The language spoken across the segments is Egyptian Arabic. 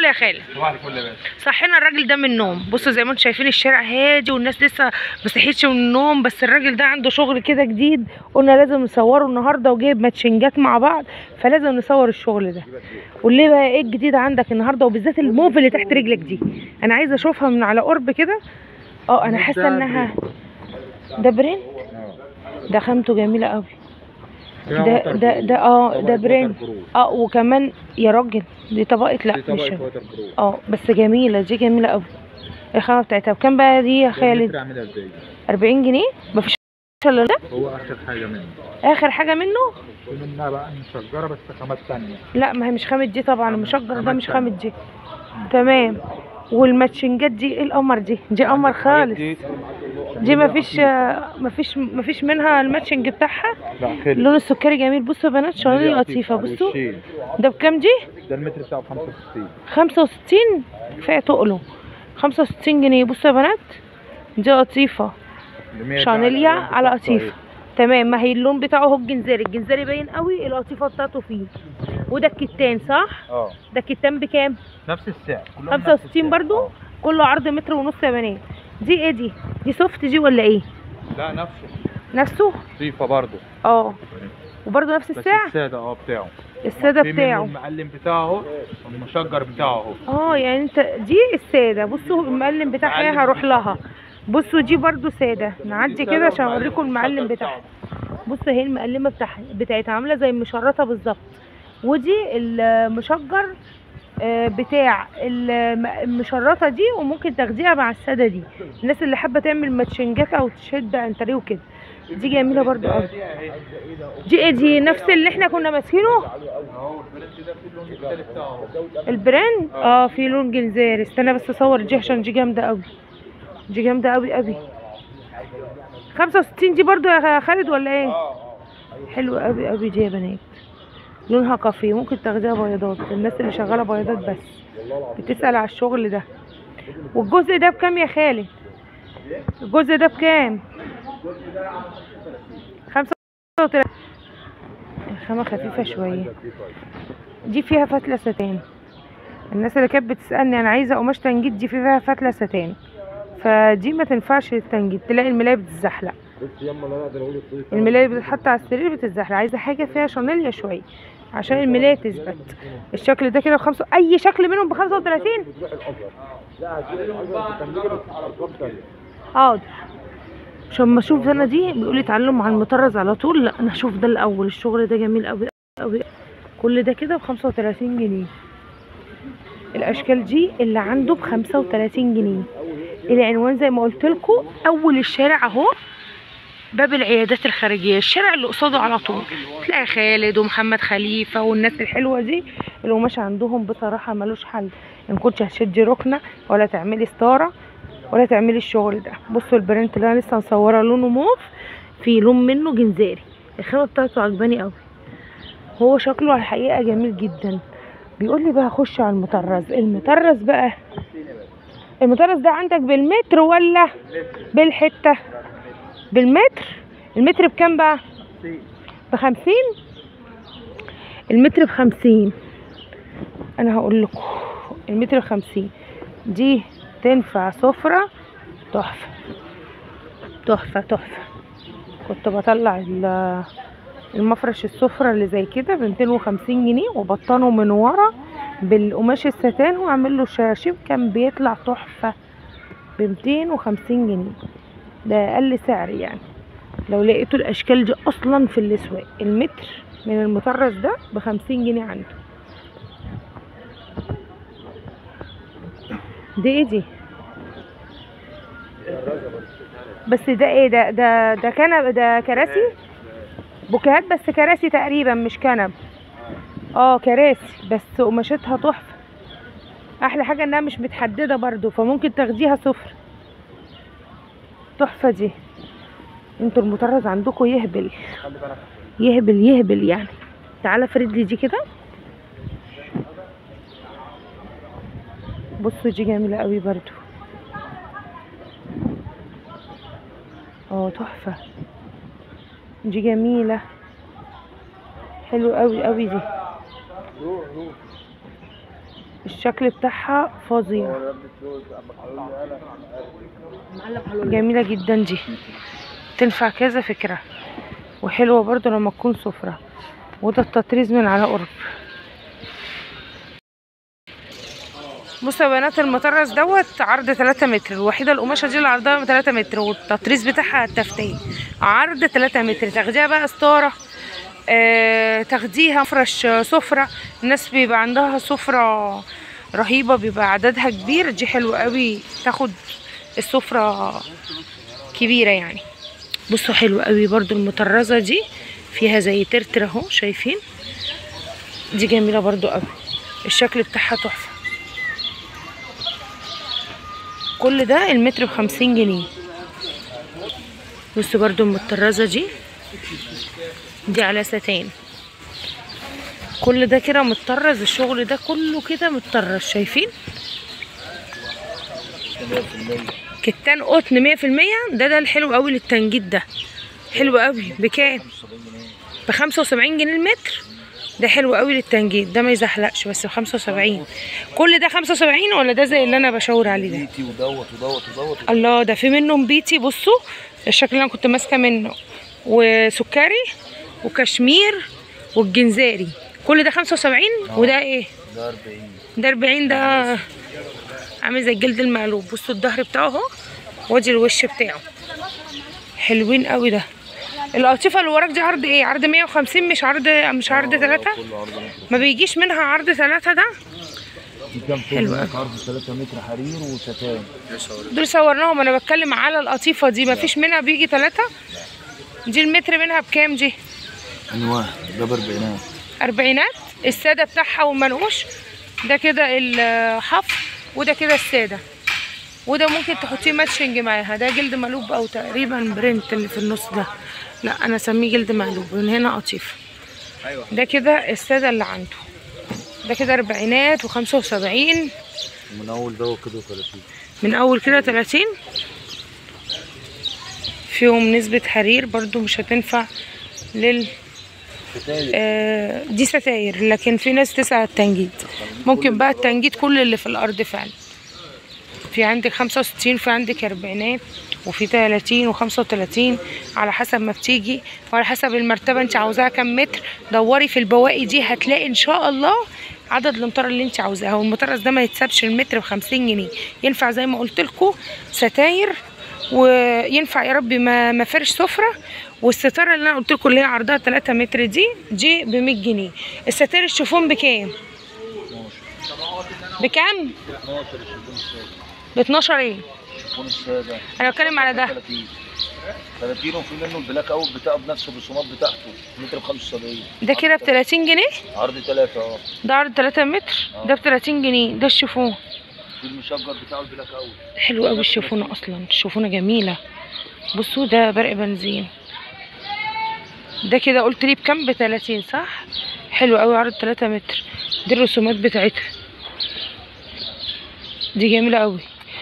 الفل يا خالد صباح الفل يا باشا صحينا الراجل ده من النوم بصوا زي ما انتم شايفين الشارع هادي والناس لسه ما صحيتش من النوم بس الراجل ده عنده شغل كده جديد قلنا لازم نصوره النهارده وجايب ماتشنجات مع بعض فلازم نصور الشغل ده قول لي بقى ايه الجديد عندك النهارده وبالذات الموف اللي تحت رجلك دي انا عايزه اشوفها من على قرب كده اه انا حاسه انها ده برنت ده خامته جميله قوي ده ده ده اه ده برنت اه وكمان يا راجل دي طبقه لا مش اه بس جميله دي جميله قوي الخامه بتاعتها بكام بقى دي يا خالد عاملها ازاي 40 جنيه مفيش الا ده هو اخر حاجه منه اخر حاجه منه في منها بقى مشجره بس خامات ثانيه لا ما هي مش خامه دي طبعا المشجر ده مش خامه دي تمام والماتشنجات دي ايه القمر دي دي قمر خالص دي مفيش مفيش مفيش منها الماتشنج بتاعها لا خلي اللون السكري جميل بصوا يا بنات شغلانه لطيفه بصوا ده بكام دي ده المتر بتاعه 65 65 كفايه تقله 65 جنيه بصوا يا بنات دي قطيفه ب 100 شانيليا على على قطيفه تمام ما هي اللون بتاعه هو الجنزاري الجنزاري باين قوي القطيفه بتاعته فيه وده الكتان صح اه ده الكتان بكام نفس السعر كلهم نفس 65 السعر. برضو آه. كله عرض متر ونص يا بنات دي ايه دي دي سوفت دي ولا ايه لا نفسه نفسه صيفه برضه اه وبرضو نفس بس السعر الساده اه بتاعه الساده في منه بتاعه المعلم بتاعه اهو والمشجر بتاعه اهو اه يعني انت دي الساده بصوا المعلم بتاعها ايه هروح لها بصوا دي برضو ساده نعدي كده عشان اوريكم المعلم بتاعها بصوا اهي المقلمه بتاعها بتاعتها عامله زي المشرطه بالظبط ودي المشجر آه، بتاع الم- المشرطه دي وممكن تاخديها مع الساده دي الناس اللي حابه تعمل ماتشنجات او تشد انتريه وكده دي جميله برضو قوي دي ايه دي نفس اللي احنا كنا ماسكينه اهو البرنت ده في اللون الثالث بتاعه اهو البراند اه في لون جنزاري استنى بس اصور دي عشان دي جامده قوي دي جامده قوي قوي 65 دي برضو يا خالد ولا ايه حلو قوي قوي دي يا بنات لونها كافيه ممكن تاخديها بياضات الناس اللي شغاله بياضات بس بتسال على الشغل ده والجزء ده بكام يا خالد الجزء ده بكام 35 الخامه خفيفه شويه دي فيها فتله ستان الناس اللي كانت بتسالني انا عايزه قماش تنجيد دي فيها فتله ستان فدي ما تنفعش للتنجيد تلاقي الملايه بتتزحلق الملايه بتتحط على السرير بتتزحلق عايزه حاجه فيها شانيليا شويه عشان الملايه تثبت الشكل ده كده بخمسة اي شكل منهم ب 35 حاضر عشان ما اشوف انا دي بيقول لي تعلم مع المطرز على طول لا انا اشوف ده الاول الشغل ده جميل قوي قوي كل ده كده ب 35 جنيه الاشكال دي اللي عنده ب 35 جنيه العنوان زي ما قلت لكم اول الشارع اهو باب العيادات الخارجيه الشارع اللي قصاده على طول تلاقي خالد ومحمد خليفه والناس الحلوه دي القماش عندهم بصراحه ملوش حل ان كنتش هتشدي ركنه ولا تعملي ستاره ولا تعملي الشغل ده بصوا البرنت اللي انا لسه مصوره لونه موف في لون منه جنزاري الخامه بتاعته عجباني قوي هو شكله على الحقيقه جميل جدا بيقول لي بقى خش على المطرز المطرز بقى المطرز ده عندك بالمتر ولا بالحته بالمتر المتر بكام بقى بخمسين المتر بخمسين انا هقول لكم المتر بخمسين دي تنفع سفرة تحفة تحفة تحفة كنت بطلع ال- المفرش السفرة اللي زي كده ب 250 جنيه وبطنه من ورا بالقماش الستان واعمل له شراشيب كان بيطلع تحفة ب 250 جنيه ده اقل سعر يعني لو لقيتوا الاشكال دي اصلا في الاسواق المتر من المطرز ده ب 50 جنيه عنده دي ايه دي بس ده ايه ده ده ده كنب ده كراسي بوكيهات بس كراسي تقريبا مش كنب اه كراسي بس قماشتها تحفه احلى حاجه انها مش متحدده برضو فممكن تاخديها صفر تحفه دي انتوا المطرز عندكم يهبل يهبل يهبل يعني تعالى فرد لي دي كده بصوا دي جميله قوي برضو اه تحفه دي جميله حلو قوي قوي دي الشكل بتاعها فظيع جميلة جدا دي تنفع كذا فكرة وحلوة برضو لما تكون سفرة وده التطريز من على قرب بصوا يا بنات المطرز دوت عرض 3 متر الوحيدة القماشة دي اللي عرضها 3 متر والتطريز بتاعها التفتية عرض 3 متر تاخديها بقى ستارة آه تاخديها فرش سفرة الناس بيبقى عندها سفرة رهيبة بيبقى عددها كبير دي حلوة قوي تاخد السفرة كبيرة يعني بصوا حلوة قوي برضو المطرزة دي فيها زي ترتر اهو شايفين دي جميلة برضو قوي الشكل بتاعها تحفة كل ده المتر بخمسين جنيه بصوا برضو المطرزة دي دي على ستان كل ده كده متطرز الشغل ده كله كده متطرز شايفين كتان قطن مية في المية ده ده الحلو قوي للتنجيد ده حلو قوي بكام بخمسة وسبعين جنيه المتر ده حلو قوي للتنجيد ده ما يزحلقش بس بخمسة وسبعين كل ده خمسة وسبعين ولا ده زي اللي انا بشاور عليه ده بيتي ودوت ودوت ودوت الله ده في منهم بيتي بصوا الشكل اللي انا كنت ماسكه منه وسكري وكشمير والجنزاري كل ده 75 وده ايه ده 40 ده 40 ده عامل زي الجلد المقلوب بصوا الظهر بتاعه اهو وادي الوش بتاعه حلوين قوي ده القطيفه اللي وراك دي عرض ايه عرض 150 مش عرض مش عرض ثلاثة كله عرض متر ما بيجيش منها عرض ثلاثة ده دي كام حلو طول هناك عرض 3 متر حرير وستان دول صورناهم انا بتكلم على القطيفه دي ما فيش منها بيجي ثلاثة دي المتر منها بكام دي ايوه ده ب 40 اربعينات الساده بتاعها والمنقوش ده كده الحف وده كده الساده وده ممكن تحطيه ماتشنج معاها ده جلد مقلوب او تقريبا برنت اللي في النص ده لا انا اسميه جلد مقلوب من هنا قطيفه ايوه ده كده الساده اللي عنده ده كده اربعينات وخمسة وسبعين ومن اول دوت كده 30 من اول كده 30 فيهم نسبة حرير برضو مش هتنفع لل ستاير آه، دي ستاير لكن في ناس تسعى التنجيد ممكن بقى التنجيد كل اللي في الارض فعلا في عندك خمسة وستين في عندك اربعينات وفي تلاتين وخمسة وتلاتين على حسب ما بتيجي وعلى حسب المرتبة انت عاوزاها كام متر دوري في البواقي دي هتلاقي ان شاء الله عدد الامتار اللي انت عاوزاها والمطرز ده ما يتسابش المتر بخمسين جنيه ينفع زي ما قلت لكم ستاير وينفع يا ربي ما ما فرش سفره والستاره اللي انا قلت لكم اللي هي عرضها 3 متر دي دي ب 100 جنيه الستاير الشوفون بكام بكام 12 الشيفون الساده ب 12 ايه الشيفون الساده انا بتكلم على ده 30 30 وفي منه البلاك اوت بتاعه بنفس الرسومات بتاعته متر ب 75 ده كده ب 30 جنيه عرض 3 اه ده عرض 3 متر ده ب 30 جنيه ده الشوفون في المشجر بتاعه البلاك اوت حلو قوي الشوفونه اصلا الشوفونه جميله بصوا ده برق بنزين ده كده قلت لي بكام ب 30 صح حلو قوي عرض 3 متر دي الرسومات بتاعتها دي جميله قوي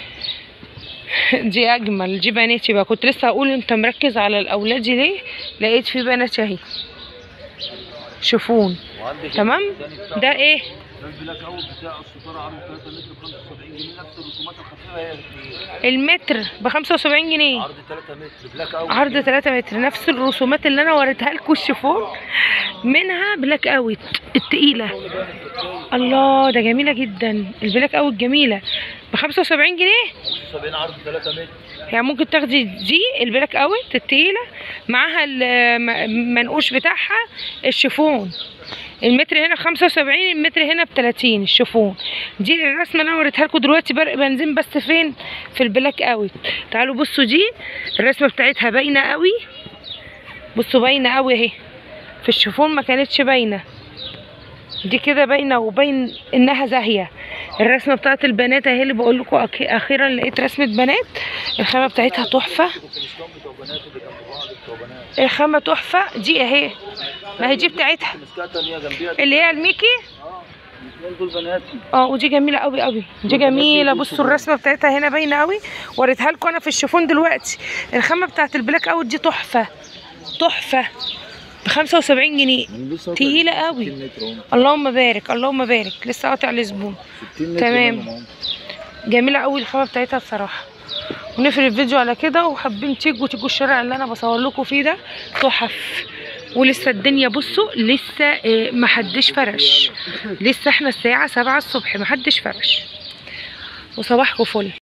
دي اجمل دي بناتي بقى كنت لسه هقول انت مركز على الاولاد دي ليه لقيت في بنات اهي شوفون وعندك تمام التاني بتاعه ده ايه ده البلاك اوت بتاعه الستاره عرض 3 متر ب 75 جنيه نفس الرسومات الخفيفه هي اللي المتر ب 75 جنيه عرض 3 متر بلاك اوت عرض 3 متر نفس الرسومات اللي انا وريتها لكم الشيفون منها بلاك اوت التقيله الله ده جميله جدا البلاك اوت جميله ب 75 جنيه 70 عرض 3 متر يعني ممكن تاخدي دي البلاك اوت التقيله معاها المنقوش بتاعها الشيفون المتر هنا ب 75 المتر هنا ب 30 الشيفون دي الرسمه اللي انا وريتها لكم دلوقتي برق بنزين بس فين في البلاك اوت تعالوا بصوا دي الرسمه بتاعتها باينه قوي بصوا باينه قوي اهي في الشيفون ما كانتش باينه دي كده باينه وباين انها زاهيه الرسمه بتاعت البنات اهي اللي بقول لكم اخيرا لقيت رسمه بنات الخامه بتاعتها تحفه الاسلام بتوع بنات اللي جنب بعض بتوع بنات الخامه تحفه دي اهي ما هي دي بتاعتها مسكها تانية جنبيها اللي هي الميكي اه الاثنين دول بناتي اه ودي جميله قوي قوي دي جميله بصوا الرسمه بتاعتها هنا باينه قوي وريتها لكم انا في الشيفون دلوقتي الخامه بتاعت البلاك اوت دي تحفه تحفه ب 75 جنيه تقيلة قوي. 60 متر اهو اللهم بارك اللهم بارك لسه قاطع الزبون 60 متر تمام. منهم اهو. جميلة قوي الخامة بتاعتها بصراحة ونقفل الفيديو على كده وحابين تيجوا تيجوا الشارع اللي انا بصور لكم فيه ده تحف ولسه الدنيا بصوا لسه آه، محدش فرش لسه احنا الساعة سبعة الصبح محدش فرش وصباحكم فل